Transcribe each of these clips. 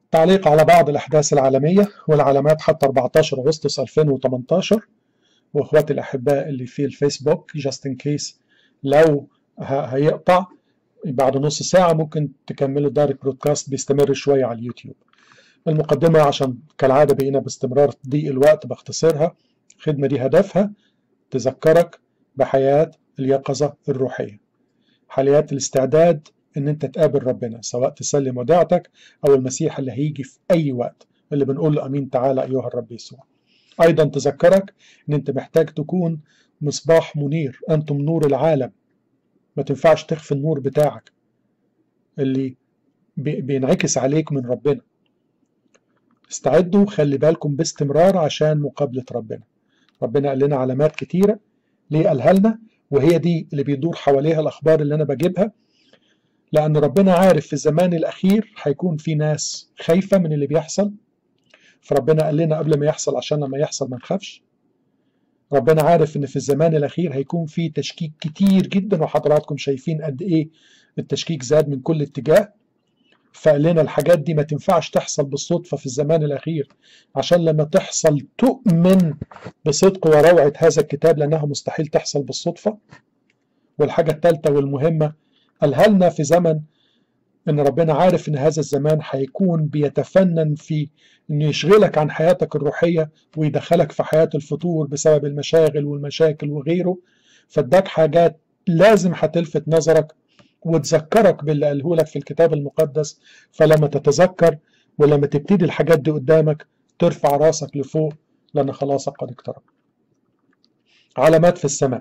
تعليق على بعض الأحداث العالمية والعلامات حتى 14 أغسطس 2018 وإخواتي الأحباء اللي في الفيسبوك جاست إن كيس لو هيقطع بعد نص ساعة ممكن تكملوا دايركت برودكاست بيستمر شوية على اليوتيوب المقدمة عشان كالعادة بقينا باستمرار ضيق الوقت بختصرها الخدمة دي هدفها تذكرك بحياة اليقظة الروحية حياة الاستعداد ان انت تقابل ربنا سواء تسلم وداعتك او المسيح اللي هيجي في اي وقت اللي بنقول له امين تعالى ايها الرب يسوع ايضا تذكرك ان انت محتاج تكون مصباح منير انتم نور العالم ما تنفعش تخفي النور بتاعك اللي بينعكس عليك من ربنا استعدوا خلي بالكم باستمرار عشان مقابلة ربنا ربنا قال لنا علامات كتيرة ليه قالها لنا وهي دي اللي بيدور حواليها الأخبار اللي أنا بجيبها لأن ربنا عارف في الزمان الأخير هيكون في ناس خايفة من اللي بيحصل فربنا قال لنا قبل ما يحصل عشان لما يحصل ما نخافش ربنا عارف ان في الزمان الاخير هيكون في تشكيك كتير جدا وحضراتكم شايفين قد ايه التشكيك زاد من كل اتجاه فقال لنا الحاجات دي ما تنفعش تحصل بالصدفة في الزمان الأخير عشان لما تحصل تؤمن بصدق وروعة هذا الكتاب لأنها مستحيل تحصل بالصدفة والحاجة الثالثة والمهمة قالها لنا في زمن ان ربنا عارف ان هذا الزمان هيكون بيتفنن في انه يشغلك عن حياتك الروحيه ويدخلك في حياه الفطور بسبب المشاغل والمشاكل وغيره فاداك حاجات لازم هتلفت نظرك وتذكرك باللي قاله لك في الكتاب المقدس فلما تتذكر ولما تبتدي الحاجات دي قدامك ترفع راسك لفوق لان خلاصك قد اقترب علامات في السماء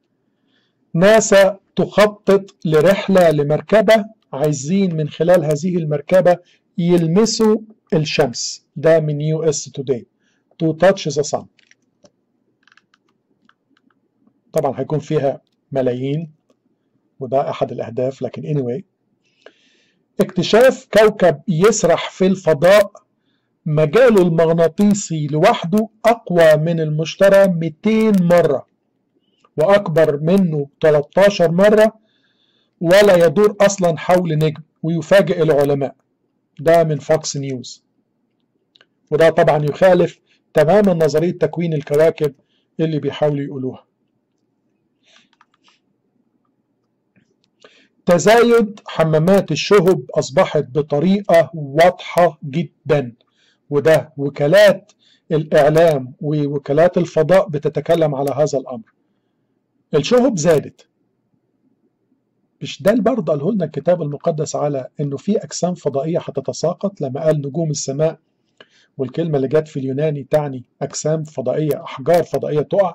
ناسا تخطط لرحله لمركبه عايزين من خلال هذه المركبة يلمسوا الشمس ده من يو اس توداي to touch the sun طبعا هيكون فيها ملايين وده أحد الأهداف لكن anyway اكتشاف كوكب يسرح في الفضاء مجاله المغناطيسي لوحده أقوى من المشتري 200 مرة وأكبر منه 13 مرة ولا يدور اصلا حول نجم ويفاجئ العلماء ده من فوكس نيوز وده طبعا يخالف تماما نظريه تكوين الكواكب اللي بيحاولوا يقولوها تزايد حمامات الشهب اصبحت بطريقه واضحه جدا وده وكالات الاعلام ووكالات الفضاء بتتكلم على هذا الامر الشهب زادت مش ده برضه قاله لنا الكتاب المقدس على انه في اجسام فضائيه هتتساقط لما قال نجوم السماء والكلمه اللي جت في اليوناني تعني اجسام فضائيه احجار فضائيه تقع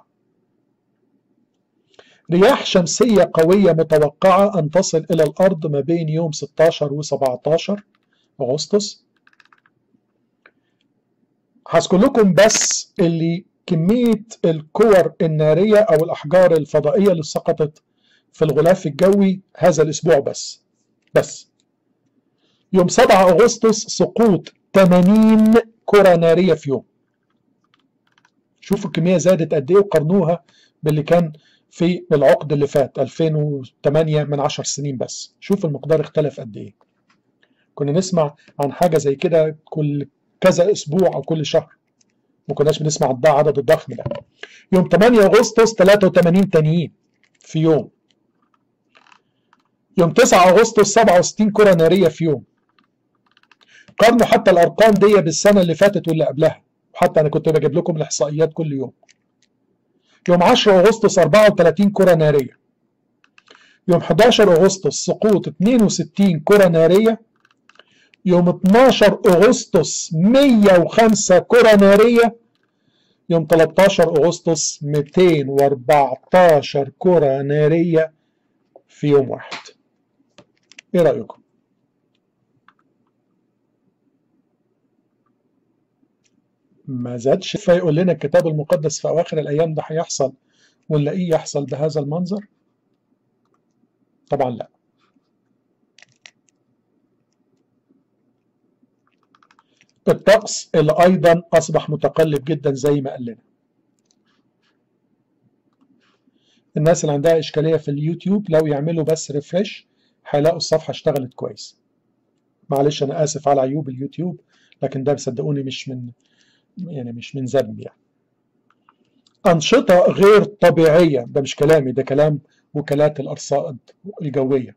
رياح شمسيه قويه متوقعه ان تصل الى الارض ما بين يوم 16 و 17 اغسطس هذكر لكم بس اللي كميه الكور الناريه او الاحجار الفضائيه اللي سقطت في الغلاف الجوي هذا الأسبوع بس بس يوم 7 أغسطس سقوط 80 كرة نارية في يوم شوفوا الكمية زادت قد إيه وقارنوها باللي كان في العقد اللي فات 2008 من 10 سنين بس شوف المقدار اختلف قد إيه كنا نسمع عن حاجة زي كده كل كذا أسبوع أو كل شهر ما كناش بنسمع عن العدد الضخم ده يوم 8 أغسطس 83 تانيين في يوم يوم 9 اغسطس 67 كره ناريه في يوم قارنوا حتى الارقام دي بالسنه اللي فاتت واللي قبلها وحتى انا كنت بجيب لكم الاحصائيات كل يوم يوم 10 اغسطس 34 كره ناريه يوم 11 اغسطس سقوط 62 كره ناريه يوم 12 اغسطس 105 كره ناريه يوم 13 اغسطس 214 كره ناريه في يوم واحد ايه رايكم ما زادش فيقول لنا الكتاب المقدس في اواخر الايام ده هيحصل ونلاقيه يحصل بهذا المنظر طبعا لا الطقس اللي ايضا اصبح متقلب جدا زي ما قال لنا الناس اللي عندها اشكاليه في اليوتيوب لو يعملوا بس ريفرش هيلاقوا الصفحه اشتغلت كويس معلش انا اسف على عيوب اليوتيوب لكن ده صدقوني مش من يعني مش من ذنب يعني أنشطة غير طبيعية ده مش كلامي ده كلام وكالات الأرصاد الجوية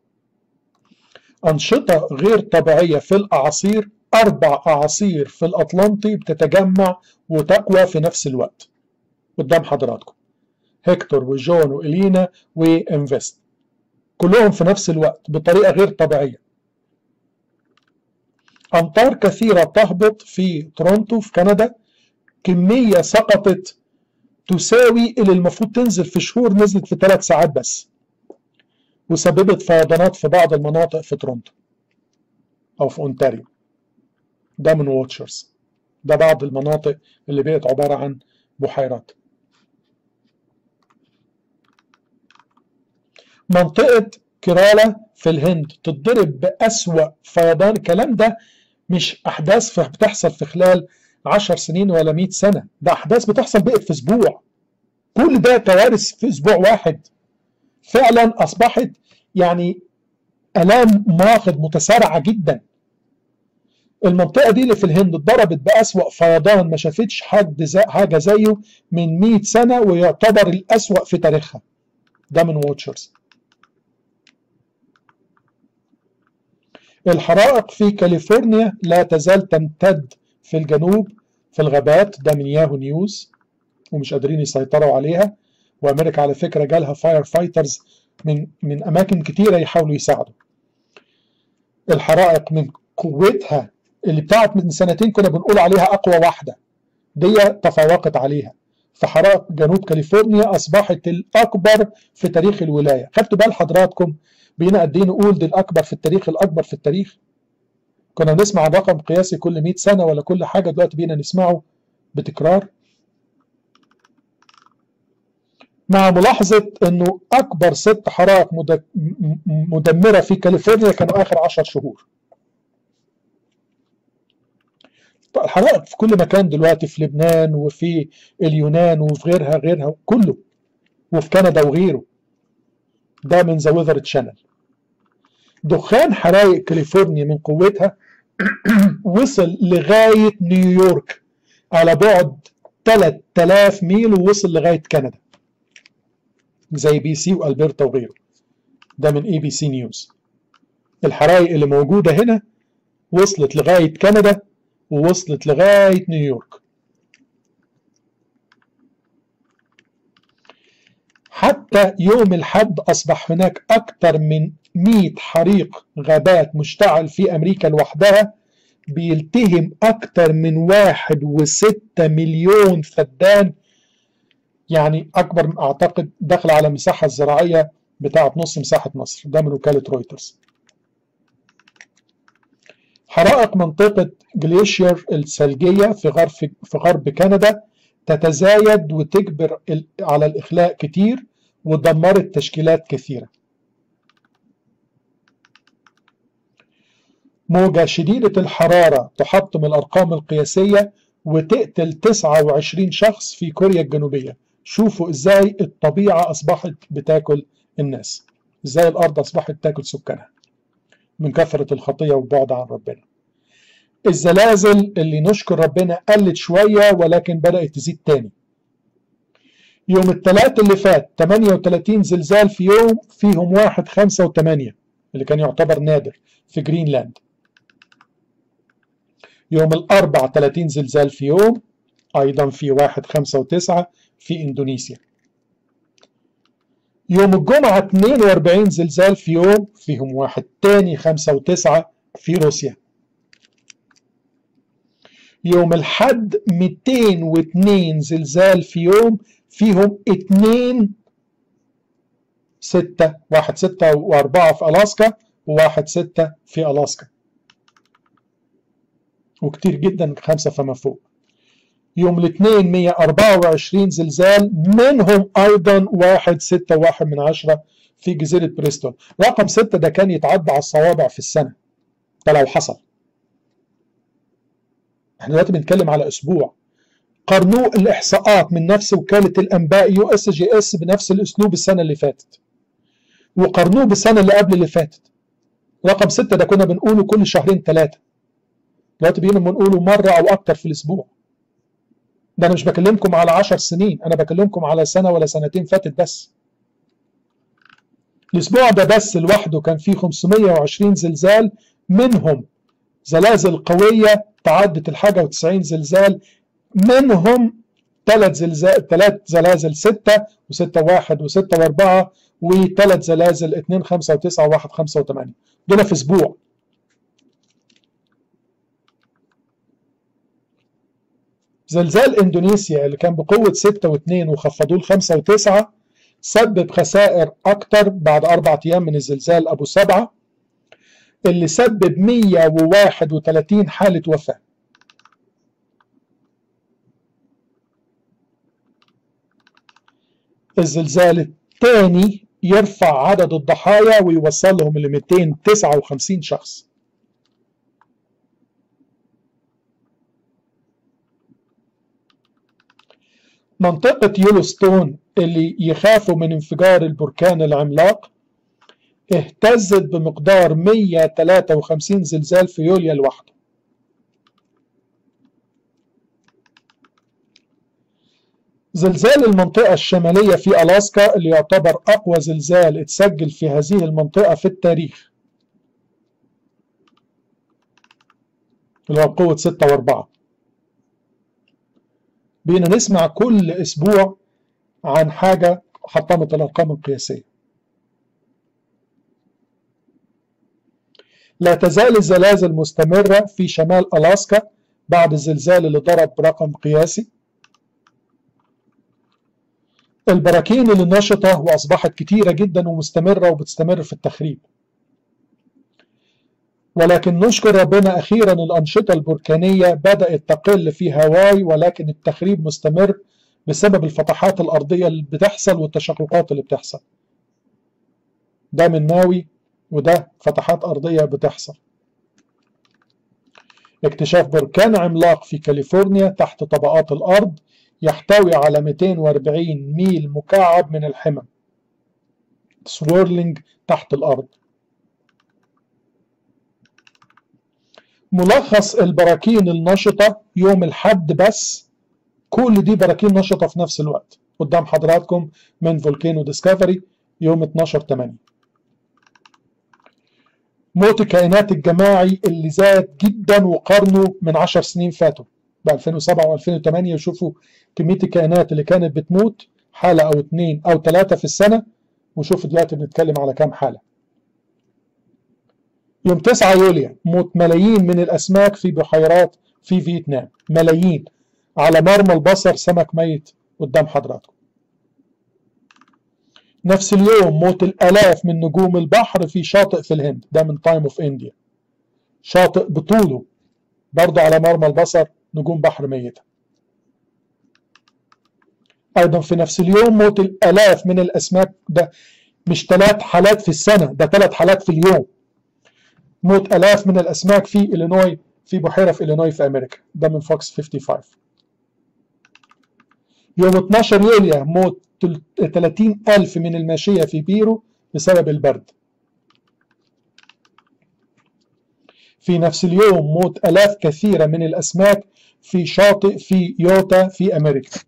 أنشطة غير طبيعية في الأعاصير أربع أعاصير في الأطلنطي بتتجمع وتقوى في نفس الوقت قدام حضراتكم هيكتور وجون وإلينا وإنفست كلهم في نفس الوقت بطريقة غير طبيعية أمطار كثيرة تهبط في تورونتو في كندا كمية سقطت تساوي اللي المفروض تنزل في شهور نزلت في ثلاث ساعات بس وسببت فيضانات في بعض المناطق في تورونتو أو في أونتاريو ده من ووتشرز ده بعض المناطق اللي بقت عبارة عن بحيرات منطقة كيرالا في الهند تتضرب بأسوأ فيضان الكلام ده مش أحداث بتحصل في خلال عشر سنين ولا مئة سنة ده أحداث بتحصل بقت في أسبوع كل ده كوارث في أسبوع واحد فعلا أصبحت يعني آلام مواقد متسارعة جدا المنطقة دي اللي في الهند اتضربت بأسوأ فيضان ما شافتش حد زي حاجة زيه من 100 سنة ويعتبر الأسوأ في تاريخها ده من ووتشرز الحرائق في كاليفورنيا لا تزال تمتد في الجنوب في الغابات ده من ياهو نيوز ومش قادرين يسيطروا عليها وامريكا على فكره جالها فاير فايترز من من اماكن كتيره يحاولوا يساعدوا الحرائق من قوتها اللي بتاعت من سنتين كنا بنقول عليها اقوى واحده دي تفوقت عليها فحرائق جنوب كاليفورنيا اصبحت الاكبر في تاريخ الولايه خدتوا بال حضراتكم بينا قد ايه نقول دي الاكبر في التاريخ الاكبر في التاريخ كنا بنسمع عن رقم قياسي كل 100 سنه ولا كل حاجه دلوقتي بينا نسمعه بتكرار مع ملاحظة أنه أكبر ست حرائق مدمرة في كاليفورنيا كانوا آخر عشر شهور الحرائق في كل مكان دلوقتي في لبنان وفي اليونان وفي غيرها غيرها كله وفي كندا وغيره ده من ذا ويذر تشانل دخان حرائق كاليفورنيا من قوتها وصل لغاية نيويورك على بعد 3000 ميل ووصل لغاية كندا زي بي سي والبرتا وغيره ده من اي بي سي نيوز الحرائق اللي موجودة هنا وصلت لغاية كندا ووصلت لغاية نيويورك حتى يوم الحد أصبح هناك أكثر من 100 حريق غابات مشتعل في أمريكا لوحدها بيلتهم أكثر من واحد وستة مليون فدان يعني أكبر أعتقد دخل على المساحة الزراعية بتاعة نص مساحة مصر ده من وكالة رويترز حرائق منطقة جليشير الثلجية في غرب في غرب كندا تتزايد وتجبر على الإخلاء كتير ودمرت تشكيلات كثيرة موجة شديدة الحرارة تحطم الأرقام القياسية وتقتل 29 شخص في كوريا الجنوبية شوفوا ازاي الطبيعة أصبحت بتاكل الناس ازاي الأرض أصبحت تاكل سكانها من كثرة الخطية والبعد عن ربنا الزلازل اللي نشكر ربنا قلت شوية ولكن بدأت تزيد تاني يوم الثلاث اللي فات 38 زلزال في يوم فيهم واحد خمسة وثمانية اللي كان يعتبر نادر في جرينلاند يوم الأربع 30 زلزال في يوم أيضا في واحد خمسة وتسعة في إندونيسيا يوم الجمعة 42 زلزال في يوم فيهم واحد تاني خمسة وتسعة في روسيا يوم الحد 202 زلزال في يوم فيهم اتنين ستة واحد ستة وأربعة في ألاسكا وواحد ستة في ألاسكا وكتير جدا خمسة فما فوق يوم الاثنين 124 زلزال منهم أيضا واحد ستة واحد من عشرة في جزيرة بريستول رقم ستة ده كان يتعدى على الصوابع في السنة ده لو حصل احنا دلوقتي بنتكلم على أسبوع قارنوا الإحصاءات من نفس وكالة الأنباء يو اس جي اس بنفس الأسلوب السنة اللي فاتت وقارنوه بالسنة اللي قبل اللي فاتت رقم ستة ده كنا بنقوله كل شهرين ثلاثة دلوقتي بقينا بنقوله مرة أو أكتر في الأسبوع ده أنا مش بكلمكم على عشر سنين أنا بكلمكم على سنة ولا سنتين فاتت بس الأسبوع ده بس لوحده كان فيه 520 زلزال منهم زلازل قوية تعدت الحاجة و90 زلزال منهم ثلاث زلزال ثلاث زلازل ستة وستة واحد وستة وأربعة وثلاث زلازل اثنين خمسة وتسعة وواحد خمسة وثمانية دول في أسبوع زلزال إندونيسيا اللي كان بقوة ستة واثنين وخفضوه لخمسة وتسعة سبب خسائر أكتر بعد أربعة أيام من الزلزال أبو سبعة اللي سبب 131 حالة وفاة الزلزال الثاني يرفع عدد الضحايا ويوصلهم ل 259 شخص منطقة يولوستون اللي يخافوا من انفجار البركان العملاق اهتزت بمقدار 153 زلزال في يوليو لوحده زلزال المنطقة الشمالية في ألاسكا اللي يعتبر أقوى زلزال اتسجل في هذه المنطقة في التاريخ اللي هو بقوة 6 و4 بقينا نسمع كل أسبوع عن حاجة حطمت الأرقام القياسية لا تزال الزلازل مستمرة في شمال ألاسكا بعد الزلزال اللي ضرب رقم قياسي البراكين اللي نشطة وأصبحت كتيرة جدا ومستمرة وبتستمر في التخريب ولكن نشكر ربنا أخيرا الأنشطة البركانية بدأت تقل في هاواي ولكن التخريب مستمر بسبب الفتحات الأرضية اللي بتحصل والتشققات اللي بتحصل ده من ماوي وده فتحات أرضية بتحصل اكتشاف بركان عملاق في كاليفورنيا تحت طبقات الأرض يحتوي على 240 ميل مكعب من الحمم سويرلينج تحت الأرض ملخص البراكين النشطة يوم الحد بس كل دي براكين نشطة في نفس الوقت قدام حضراتكم من فولكانو ديسكفري يوم 12 8 موت الكائنات الجماعي اللي زاد جدا وقارنه من 10 سنين فاتوا ب 2007 و2008 وشوفوا كميه الكائنات اللي كانت بتموت حاله او اثنين او ثلاثه في السنه وشوفوا دلوقتي بنتكلم على كام حاله. يوم 9 يوليو موت ملايين من الاسماك في بحيرات في فيتنام ملايين على مرمى البصر سمك ميت قدام حضراتكم. نفس اليوم موت الالاف من نجوم البحر في شاطئ في الهند ده من تايم اوف انديا. شاطئ بطوله برضه على مرمى البصر نجوم بحر ميتة أيضا في نفس اليوم موت الآلاف من الأسماك ده مش ثلاث حالات في السنة ده ثلاث حالات في اليوم موت آلاف من الأسماك في إلينوي في بحيرة في إلينوي في أمريكا ده من فوكس 55 يوم 12 يوليو موت 30 ألف من الماشية في بيرو بسبب البرد في نفس اليوم موت آلاف كثيرة من الأسماك في شاطئ في يوتا في أمريكا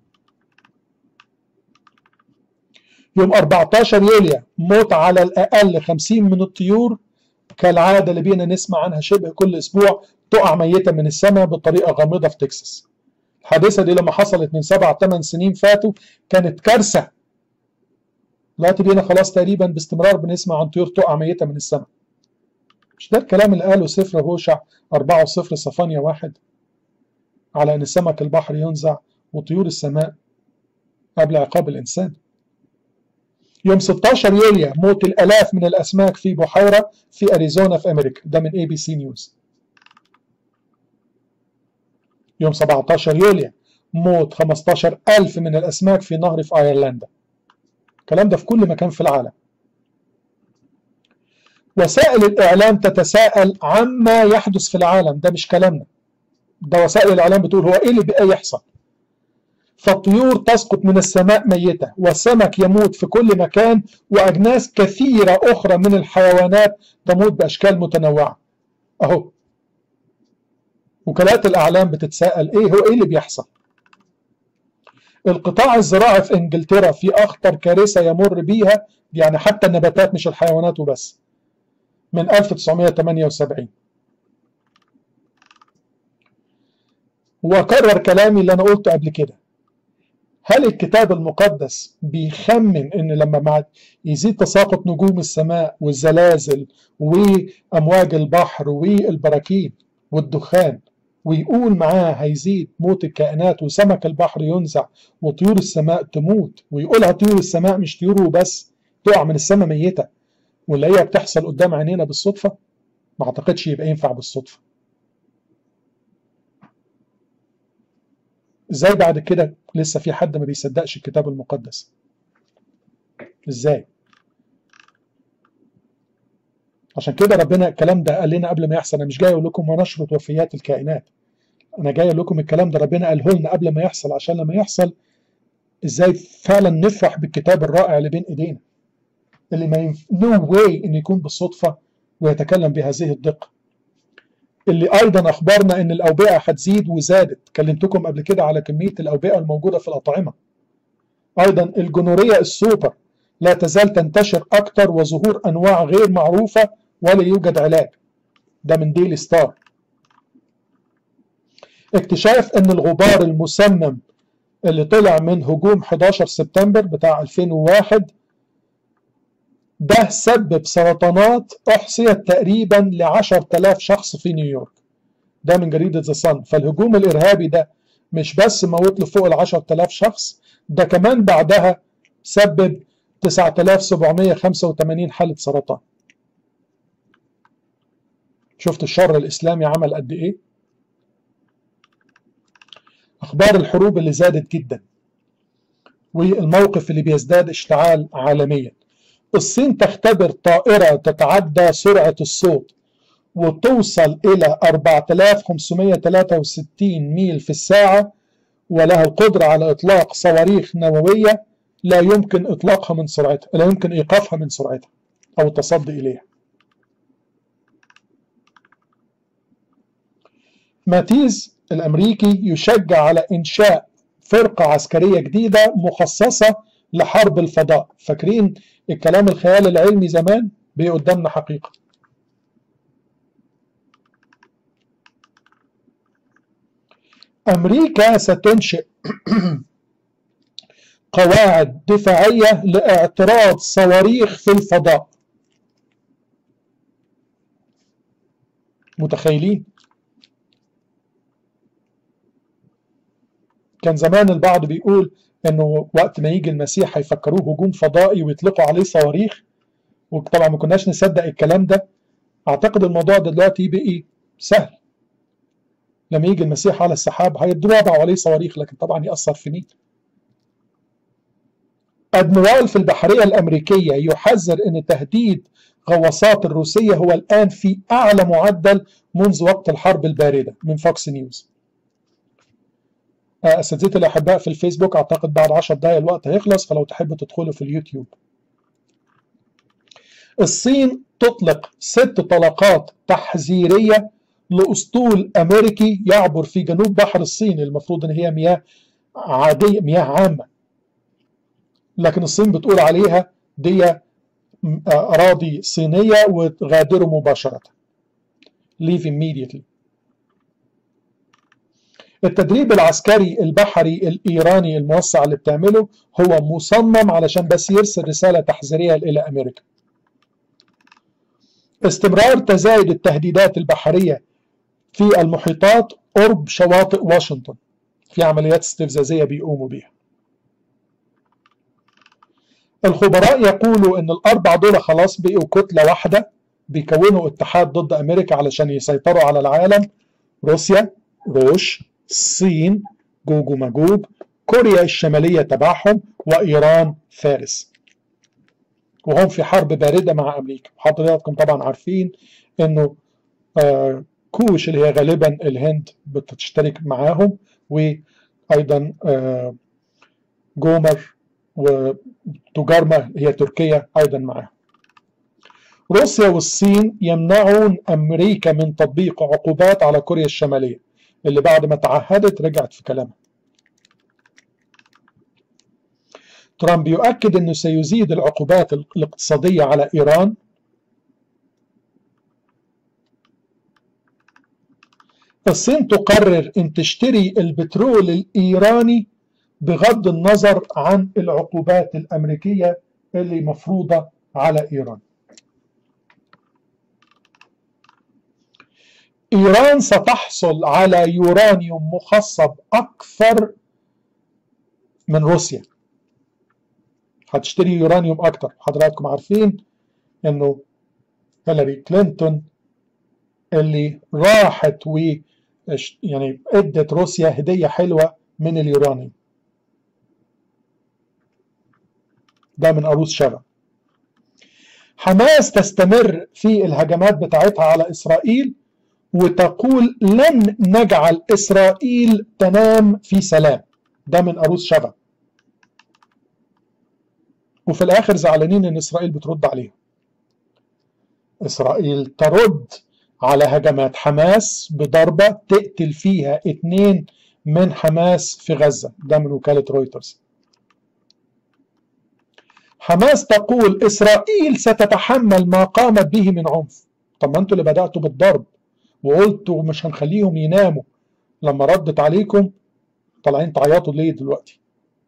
يوم 14 يوليو موت على الأقل 50 من الطيور كالعادة اللي بينا نسمع عنها شبه كل أسبوع تقع ميتة من السماء بطريقة غامضة في تكساس الحادثة دي لما حصلت من سبع ثمان سنين فاتوا كانت كارثة دلوقتي بينا خلاص تقريبا باستمرار بنسمع عن طيور تقع ميتة من السماء مش ده الكلام اللي قاله سفر هوشع 4 وصفر صفانيا واحد على أن سمك البحر ينزع وطيور السماء قبل عقاب الإنسان يوم 16 يوليو موت الآلاف من الأسماك في بحيرة في أريزونا في أمريكا ده من اي بي سي نيوز يوم 17 يوليو موت 15 ألف من الأسماك في نهر في أيرلندا الكلام ده في كل مكان في العالم وسائل الإعلام تتساءل عما يحدث في العالم ده مش كلامنا ده وسائل الإعلام بتقول هو إيه اللي بقى يحصل فالطيور تسقط من السماء ميتة والسمك يموت في كل مكان وأجناس كثيرة أخرى من الحيوانات تموت بأشكال متنوعة أهو وكالات الأعلام بتتساءل إيه هو إيه اللي بيحصل القطاع الزراعي في إنجلترا في أخطر كارثة يمر بيها يعني حتى النباتات مش الحيوانات وبس من 1978 وأكرر كلامي اللي أنا قلته قبل كده هل الكتاب المقدس بيخمن ان لما مع يزيد تساقط نجوم السماء والزلازل وامواج البحر والبراكين والدخان ويقول معاه هيزيد موت الكائنات وسمك البحر ينزع وطيور السماء تموت ويقولها طيور السماء مش طيور وبس تقع من السماء ميته واللي هي بتحصل قدام عينينا بالصدفه ما اعتقدش يبقى ينفع بالصدفه ازاي بعد كده لسه في حد ما بيصدقش الكتاب المقدس ازاي عشان كده ربنا الكلام ده قال لنا قبل ما يحصل انا مش جاي اقول لكم ونشرط وفيات الكائنات انا جاي اقول لكم الكلام ده ربنا قاله لنا قبل ما يحصل عشان لما يحصل ازاي فعلا نفرح بالكتاب الرائع اللي بين ايدينا اللي ما ينف... نو no واي ان يكون بالصدفه ويتكلم بهذه الدقه اللي ايضا اخبرنا ان الاوبئه هتزيد وزادت كلمتكم قبل كده على كميه الاوبئه الموجوده في الاطعمه ايضا الجنوريه السوبر لا تزال تنتشر اكثر وظهور انواع غير معروفه ولا يوجد علاج ده من ديلي ستار اكتشاف ان الغبار المسمم اللي طلع من هجوم 11 سبتمبر بتاع 2001 ده سبب سرطانات احصيت تقريبا ل 10000 شخص في نيويورك ده من جريده ذا صن فالهجوم الارهابي ده مش بس موت له فوق ال 10000 شخص ده كمان بعدها سبب 9785 حاله سرطان شفت الشر الاسلامي عمل قد ايه اخبار الحروب اللي زادت جدا والموقف اللي بيزداد اشتعال عالميا الصين تختبر طائرة تتعدى سرعة الصوت وتوصل إلى 4563 ميل في الساعة ولها القدرة على إطلاق صواريخ نووية لا يمكن إطلاقها من سرعتها لا يمكن إيقافها من سرعتها أو التصدي إليها ماتيز الأمريكي يشجع على إنشاء فرقة عسكرية جديدة مخصصة لحرب الفضاء فاكرين الكلام الخيال العلمي زمان بقى قدامنا حقيقة أمريكا ستنشئ قواعد دفاعية لاعتراض صواريخ في الفضاء متخيلين كان زمان البعض بيقول انه وقت ما يجي المسيح هيفكروه هجوم فضائي ويطلقوا عليه صواريخ وطبعا ما كناش نصدق الكلام ده اعتقد الموضوع ده دلوقتي بقي سهل لما يجي المسيح على السحاب هيضربوا عليه صواريخ لكن طبعا يأثر في مين أدميرال في البحرية الأمريكية يحذر أن تهديد غواصات الروسية هو الآن في أعلى معدل منذ وقت الحرب الباردة من فوكس نيوز اساتذتي الاحباء في الفيسبوك اعتقد بعد 10 دقائق الوقت هيخلص فلو تحبوا تدخلوا في اليوتيوب الصين تطلق ست طلقات تحذيريه لاسطول امريكي يعبر في جنوب بحر الصين المفروض ان هي مياه عاديه مياه عامه لكن الصين بتقول عليها دي اراضي صينيه وتغادروا مباشره leave immediately التدريب العسكري البحري الإيراني الموسع اللي بتعمله هو مصمم علشان بس يرسل رسالة تحذيرية إلى أمريكا استمرار تزايد التهديدات البحرية في المحيطات قرب شواطئ واشنطن في عمليات استفزازية بيقوموا بيها الخبراء يقولوا ان الاربع دول خلاص بقوا كتله واحده بيكونوا اتحاد ضد امريكا علشان يسيطروا على العالم روسيا روش الصين جوج وماجوج كوريا الشمالية تبعهم وإيران فارس وهم في حرب باردة مع أمريكا حضراتكم طبعا عارفين أنه آه كوش اللي هي غالبا الهند بتشترك معاهم وأيضا آه جومر وتجارما هي تركيا أيضا معها روسيا والصين يمنعون أمريكا من تطبيق عقوبات على كوريا الشمالية اللي بعد ما تعهدت رجعت في كلامها ترامب يؤكد أنه سيزيد العقوبات الاقتصادية على إيران الصين تقرر أن تشتري البترول الإيراني بغض النظر عن العقوبات الأمريكية اللي مفروضة على إيران إيران ستحصل على يورانيوم مخصب أكثر من روسيا هتشتري يورانيوم أكتر حضراتكم عارفين أنه هيلاري كلينتون اللي راحت و يعني ادت روسيا هدية حلوة من اليورانيوم ده من أروس شبا حماس تستمر في الهجمات بتاعتها على إسرائيل وتقول لن نجعل إسرائيل تنام في سلام ده من أروس شبا وفي الآخر زعلانين إن إسرائيل بترد عليهم إسرائيل ترد على هجمات حماس بضربة تقتل فيها اتنين من حماس في غزة ده من وكالة رويترز حماس تقول إسرائيل ستتحمل ما قامت به من عنف طب ما انتوا اللي بدأتوا بالضرب وقلتوا مش هنخليهم يناموا لما ردت عليكم طالعين تعيطوا ليه دلوقتي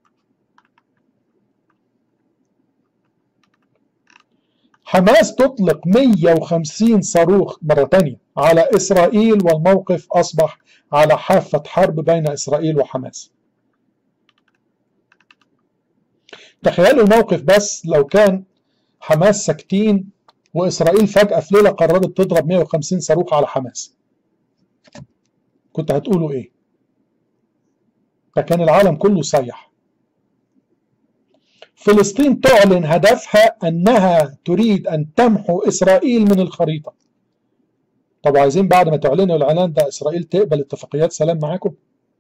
حماس تطلق 150 صاروخ مرة تانية على إسرائيل والموقف أصبح على حافة حرب بين إسرائيل وحماس تخيلوا الموقف بس لو كان حماس ساكتين وإسرائيل فجأة في ليلة قررت تضرب 150 صاروخ على حماس كنت هتقولوا إيه؟ فكان العالم كله صيح فلسطين تعلن هدفها أنها تريد أن تمحو إسرائيل من الخريطة طب عايزين بعد ما تعلنوا الإعلان ده إسرائيل تقبل اتفاقيات سلام معاكم؟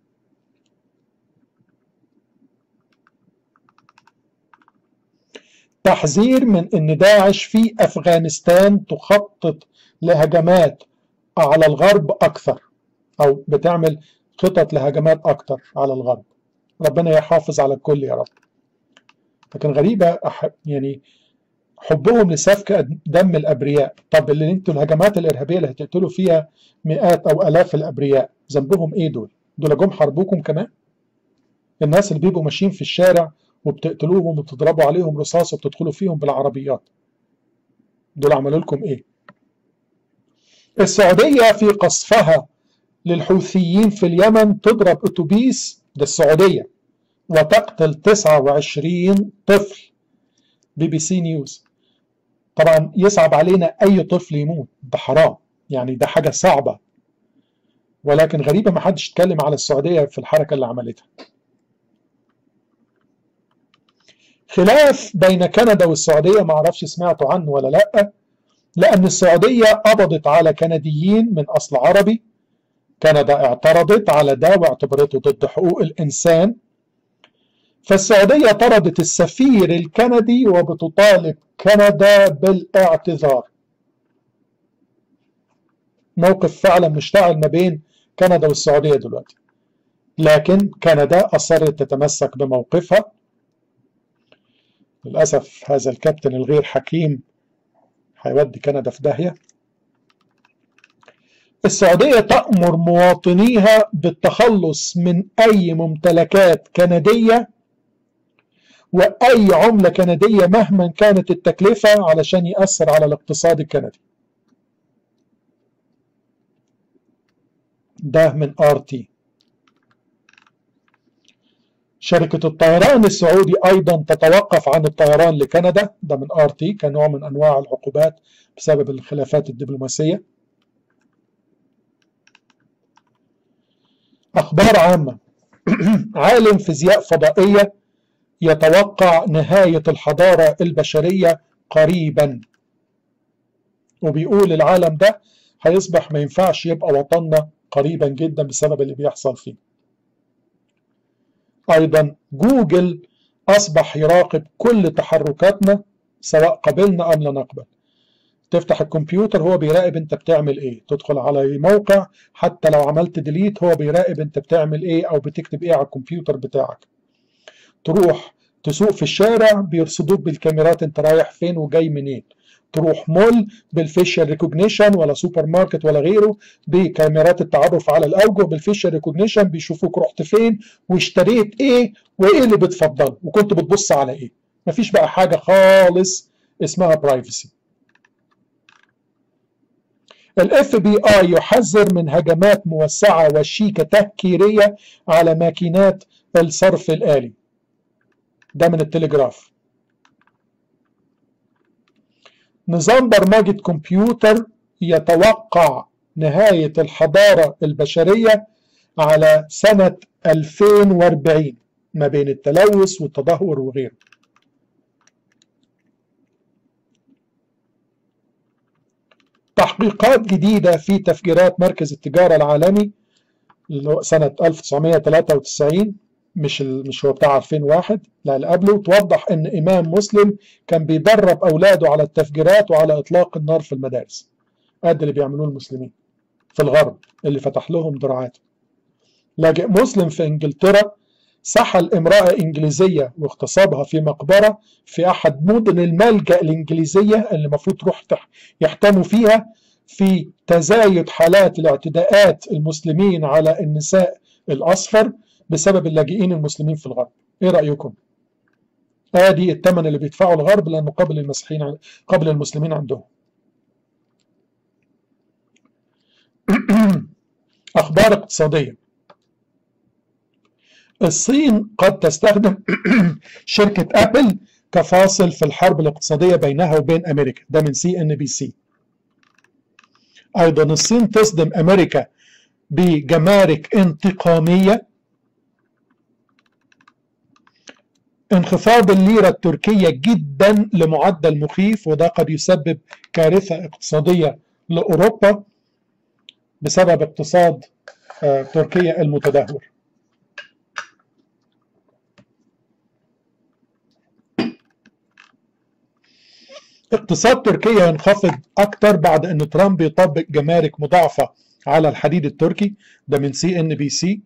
تحذير من ان داعش في افغانستان تخطط لهجمات على الغرب اكثر او بتعمل خطط لهجمات اكثر على الغرب ربنا يحافظ على الكل يا رب لكن غريبه أحب يعني حبهم لسفك دم الابرياء طب اللي انتوا الهجمات الارهابيه اللي هتقتلوا فيها مئات او الاف الابرياء ذنبهم ايه دول دول جم حاربوكم كمان الناس اللي بيبقوا ماشيين في الشارع وبتقتلوهم وبتضربوا عليهم رصاص وبتدخلوا فيهم بالعربيات دول عملوا لكم ايه السعودية في قصفها للحوثيين في اليمن تضرب اتوبيس ده السعودية وتقتل 29 طفل بي بي سي نيوز طبعا يصعب علينا اي طفل يموت ده حرام يعني ده حاجة صعبة ولكن غريبة ما حدش اتكلم على السعودية في الحركة اللي عملتها خلاف بين كندا والسعودية ما اعرفش سمعتوا عنه ولا لا لأن السعودية قبضت على كنديين من أصل عربي كندا اعترضت على ده واعتبرته ضد حقوق الإنسان فالسعودية طردت السفير الكندي وبتطالب كندا بالاعتذار موقف فعلا مشتعل ما بين كندا والسعودية دلوقتي لكن كندا أصرت تتمسك بموقفها للأسف هذا الكابتن الغير حكيم هيودي كندا في داهية السعودية تأمر مواطنيها بالتخلص من أي ممتلكات كندية وأي عملة كندية مهما كانت التكلفة علشان يأثر على الاقتصاد الكندي ده من ار تي شركة الطيران السعودي أيضا تتوقف عن الطيران لكندا ده من ار تي كنوع من أنواع العقوبات بسبب الخلافات الدبلوماسية أخبار عامة عالم فيزياء فضائية يتوقع نهاية الحضارة البشرية قريبا وبيقول العالم ده هيصبح ما ينفعش يبقى وطننا قريبا جدا بسبب اللي بيحصل فيه أيضا جوجل أصبح يراقب كل تحركاتنا سواء قبلنا أم لا نقبل تفتح الكمبيوتر هو بيراقب انت بتعمل ايه تدخل على موقع حتى لو عملت ديليت هو بيراقب انت بتعمل ايه او بتكتب ايه على الكمبيوتر بتاعك تروح تسوق في الشارع بيرصدوك بالكاميرات انت رايح فين وجاي منين تروح مول بالفيشال ريكوجنيشن ولا سوبر ماركت ولا غيره بكاميرات التعرف على الاوجه بالفيشال ريكوجنيشن بيشوفوك رحت فين واشتريت ايه وايه اللي بتفضله وكنت بتبص على ايه مفيش بقى حاجه خالص اسمها برايفسي الاف بي اي يحذر من هجمات موسعه وشيكه تهكيريه على ماكينات الصرف الالي ده من التليجراف نظام برمجه كمبيوتر يتوقع نهايه الحضاره البشريه على سنه 2040 ما بين التلوث والتدهور وغيره تحقيقات جديدة في تفجيرات مركز التجارة العالمي سنة 1993 مش مش هو بتاع 2001 لا اللي قبله توضح ان امام مسلم كان بيدرب اولاده على التفجيرات وعلى اطلاق النار في المدارس قد اللي بيعملوه المسلمين في الغرب اللي فتح لهم دراعات لاجئ مسلم في انجلترا سحل امرأة إنجليزية واغتصبها في مقبرة في أحد مدن الملجأ الإنجليزية اللي المفروض تروح يحتموا فيها في تزايد حالات الاعتداءات المسلمين على النساء الأصفر بسبب اللاجئين المسلمين في الغرب إيه رأيكم؟ آدي الثمن اللي بيدفعه الغرب لأنه قبل المسيحيين قبل المسلمين عندهم أخبار اقتصادية الصين قد تستخدم شركة أبل كفاصل في الحرب الاقتصادية بينها وبين أمريكا ده من سي إن بي سي أيضا الصين تصدم أمريكا بجمارك انتقامية انخفاض الليرة التركية جدا لمعدل مخيف وده قد يسبب كارثة اقتصادية لأوروبا بسبب اقتصاد تركيا المتدهور اقتصاد تركيا ينخفض أكثر بعد أن ترامب يطبق جمارك مضاعفة على الحديد التركي ده من سي ان بي سي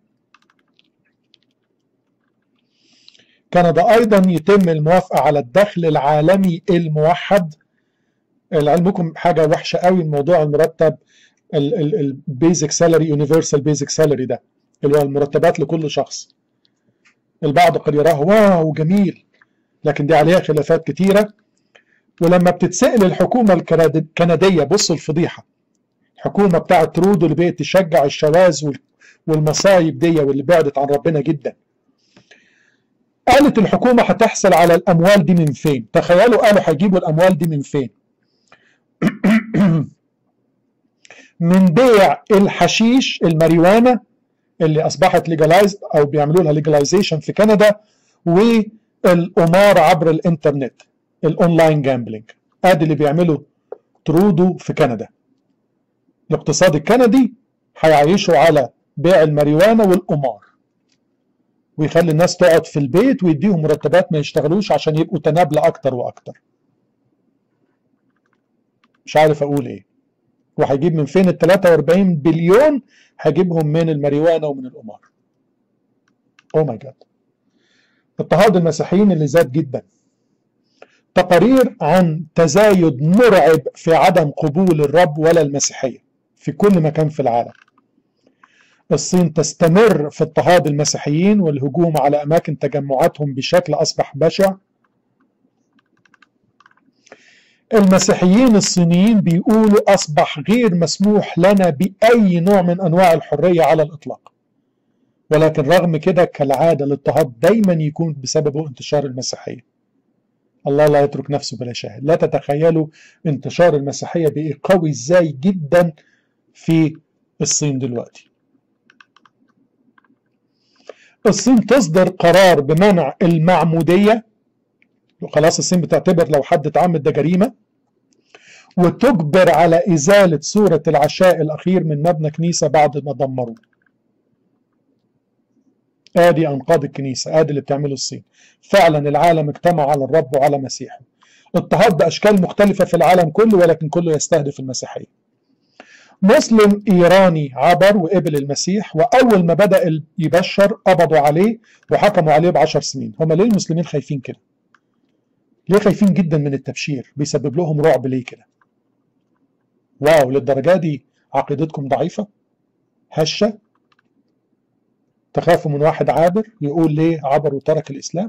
كندا أيضا يتم الموافقة على الدخل العالمي الموحد لعلمكم حاجة وحشة قوي الموضوع المرتب البيزك سالري يونيفرسال بيزك سالري ده اللي هو المرتبات لكل شخص البعض قد يراه واو جميل لكن دي عليها خلافات كتيره ولما بتتسأل الحكومة الكندية بصوا الفضيحة الحكومة بتاعة ترودو اللي بقت تشجع الشواذ والمصايب دي واللي بعدت عن ربنا جدا قالت الحكومة هتحصل على الأموال دي من فين تخيلوا قالوا هيجيبوا الأموال دي من فين من بيع الحشيش الماريوانا اللي أصبحت ليجلايز أو بيعملوا لها ليجلايزيشن في كندا والقمار عبر الإنترنت الاونلاين جامبلينج ادي اللي بيعمله ترودو في كندا الاقتصاد الكندي هيعيشوا على بيع الماريوانا والقمار ويخلي الناس تقعد في البيت ويديهم مرتبات ما يشتغلوش عشان يبقوا تنابلة اكتر واكتر مش عارف اقول ايه وهيجيب من فين ال 43 بليون هجيبهم من الماريوانا ومن القمار او ماي جاد اضطهاد المسيحيين اللي زاد جدا تقارير عن تزايد مرعب في عدم قبول الرب ولا المسيحية في كل مكان في العالم الصين تستمر في اضطهاد المسيحيين والهجوم على أماكن تجمعاتهم بشكل أصبح بشع المسيحيين الصينيين بيقولوا أصبح غير مسموح لنا بأي نوع من أنواع الحرية على الإطلاق ولكن رغم كده كالعادة الاضطهاد دايما يكون بسببه انتشار المسيحية الله لا يترك نفسه بلا شاهد لا تتخيلوا انتشار المسيحية بقى قوي ازاي جدا في الصين دلوقتي الصين تصدر قرار بمنع المعمودية خلاص الصين بتعتبر لو حد اتعمد ده جريمة وتجبر على إزالة صورة العشاء الأخير من مبنى كنيسة بعد ما دمروه ادي انقاض الكنيسه ادي اللي بتعمله الصين فعلا العالم اجتمع على الرب وعلى مسيحه اضطهاد باشكال مختلفه في العالم كله ولكن كله يستهدف المسيحيه مسلم ايراني عبر وقبل المسيح واول ما بدا يبشر قبضوا عليه وحكموا عليه بعشر سنين هم ليه المسلمين خايفين كده ليه خايفين جدا من التبشير بيسبب لهم رعب ليه كده واو للدرجه دي عقيدتكم ضعيفه هشه تخافوا من واحد عابر يقول ليه عبر وترك الاسلام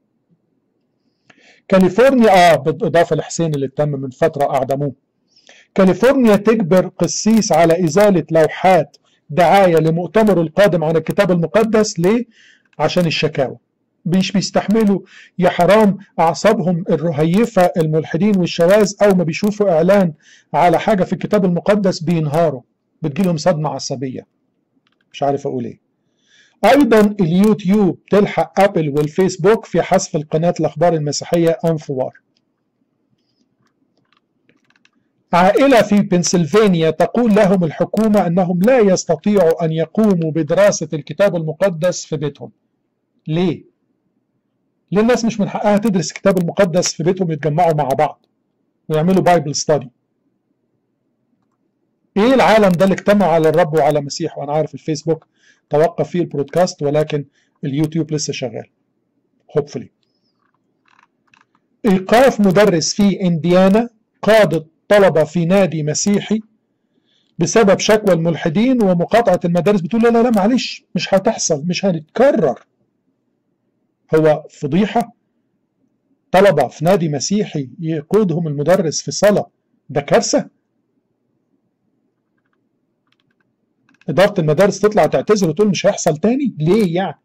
كاليفورنيا اه بالاضافه لحسين اللي تم من فتره اعدموه كاليفورنيا تجبر قسيس على ازاله لوحات دعايه لمؤتمر القادم عن الكتاب المقدس ليه؟ عشان الشكاوى مش بيستحملوا يا حرام اعصابهم الرهيفه الملحدين والشواذ او ما بيشوفوا اعلان على حاجه في الكتاب المقدس بينهاروا بتجيلهم صدمه عصبيه مش عارف اقول ايه ايضا اليوتيوب تلحق ابل والفيسبوك في حذف القناه الاخبار المسيحيه انفوار عائله في بنسلفانيا تقول لهم الحكومه انهم لا يستطيعوا ان يقوموا بدراسه الكتاب المقدس في بيتهم ليه ليه الناس مش من حقها تدرس الكتاب المقدس في بيتهم يتجمعوا مع بعض ويعملوا بايبل ستادي ايه العالم ده اللي اجتمع على الرب وعلى مسيح وانا عارف الفيسبوك توقف فيه البرودكاست ولكن اليوتيوب لسه شغال hopefully ايقاف مدرس في انديانا قادة طلبة في نادي مسيحي بسبب شكوى الملحدين ومقاطعة المدارس بتقول لا لا لا معلش مش هتحصل مش هنتكرر هو فضيحة طلبة في نادي مسيحي يقودهم المدرس في صلاة ده كارثة إدارة المدارس تطلع تعتذر وتقول مش هيحصل تاني ليه يعني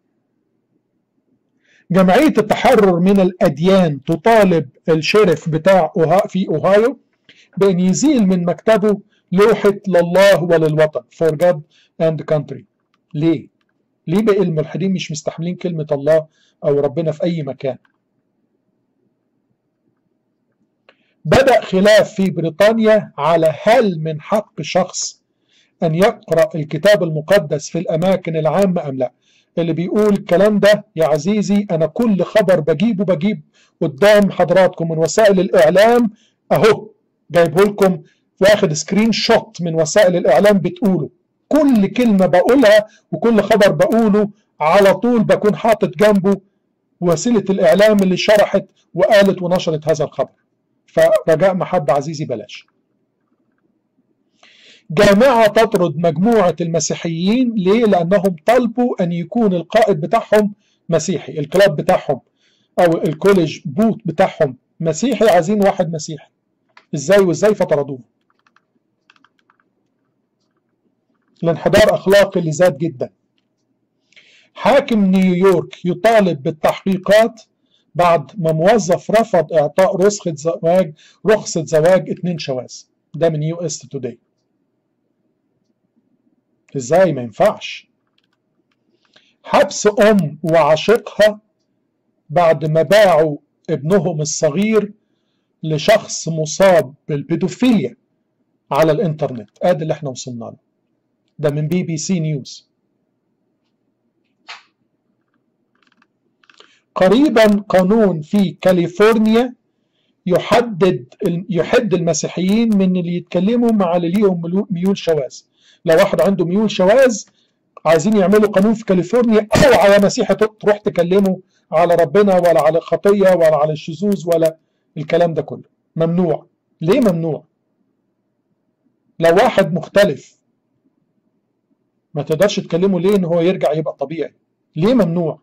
جمعية التحرر من الأديان تطالب الشرف بتاع أوها في أوهايو بأن يزيل من مكتبه لوحة لله وللوطن for God and country ليه؟ ليه بقى الملحدين مش مستحملين كلمة الله أو ربنا في أي مكان بدأ خلاف في بريطانيا على هل من حق شخص أن يقرأ الكتاب المقدس في الأماكن العامة أم لا اللي بيقول الكلام ده يا عزيزي أنا كل خبر بجيبه بجيب قدام حضراتكم من وسائل الإعلام أهو جايبه لكم واخد سكرين شوت من وسائل الإعلام بتقوله كل كلمة بقولها وكل خبر بقوله على طول بكون حاطط جنبه وسيلة الإعلام اللي شرحت وقالت ونشرت هذا الخبر فرجاء محبة عزيزي بلاش جامعة تطرد مجموعة المسيحيين ليه؟ لأنهم طلبوا أن يكون القائد بتاعهم مسيحي الكلاب بتاعهم أو الكوليج بوت بتاعهم مسيحي عايزين واحد مسيحي إزاي وإزاي فطردوه الانحدار أخلاقي اللي زاد جدا حاكم نيويورك يطالب بالتحقيقات بعد ما موظف رفض إعطاء رخصة زواج رخصة زواج اتنين شواذ ده من يو اس توداي ازاي ما ينفعش حبس ام وعشيقها بعد ما باعوا ابنهم الصغير لشخص مصاب بالبيدوفيليا على الانترنت ادي اللي احنا وصلنا له ده من بي بي سي نيوز قريبا قانون في كاليفورنيا يحدد يحد المسيحيين من اللي يتكلموا مع اللي ليهم ميول شواذ لو واحد عنده ميول شواذ عايزين يعملوا قانون في كاليفورنيا اوعى يا مسيحي تروح تكلمه على ربنا ولا على خطيه ولا على الشذوذ ولا الكلام ده كله ممنوع ليه ممنوع لو واحد مختلف ما تقدرش تكلمه ليه ان هو يرجع يبقى طبيعي ليه ممنوع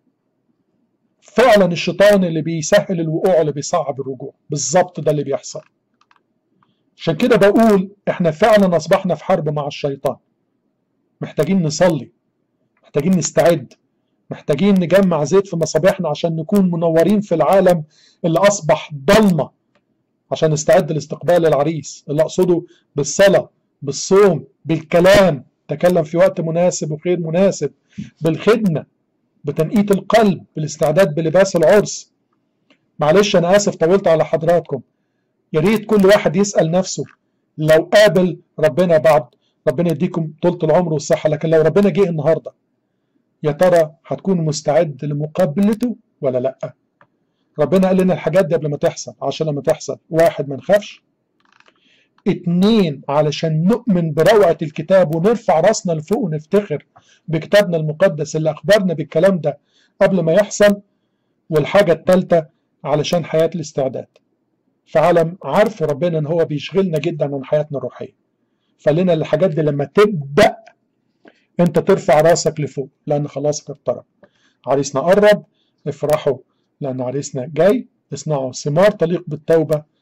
فعلا الشيطان اللي بيسهل الوقوع اللي بيصعب الرجوع بالظبط ده اللي بيحصل عشان كده بقول احنا فعلا اصبحنا في حرب مع الشيطان محتاجين نصلي محتاجين نستعد محتاجين نجمع زيت في مصابيحنا عشان نكون منورين في العالم اللي اصبح ضلمه عشان نستعد لاستقبال العريس اللي اقصده بالصلاه بالصوم بالكلام تكلم في وقت مناسب وغير مناسب بالخدمه بتنقية القلب بالاستعداد بلباس العرس معلش انا اسف طولت على حضراتكم يا ريت كل واحد يسال نفسه لو قابل ربنا بعد ربنا يديكم طولة العمر والصحه لكن لو ربنا جه النهارده يا ترى هتكون مستعد لمقابلته ولا لا ربنا قال لنا الحاجات دي قبل ما تحصل عشان لما تحصل واحد ما نخافش اتنين علشان نؤمن بروعة الكتاب ونرفع راسنا لفوق ونفتخر بكتابنا المقدس اللي أخبرنا بالكلام ده قبل ما يحصل والحاجة التالتة علشان حياة الاستعداد فعلم عارف ربنا ان هو بيشغلنا جدا عن حياتنا الروحية فلنا الحاجات دي لما تبدأ انت ترفع راسك لفوق لان خلاص اقترب عريسنا قرب افرحوا لان عريسنا جاي اصنعوا ثمار تليق بالتوبة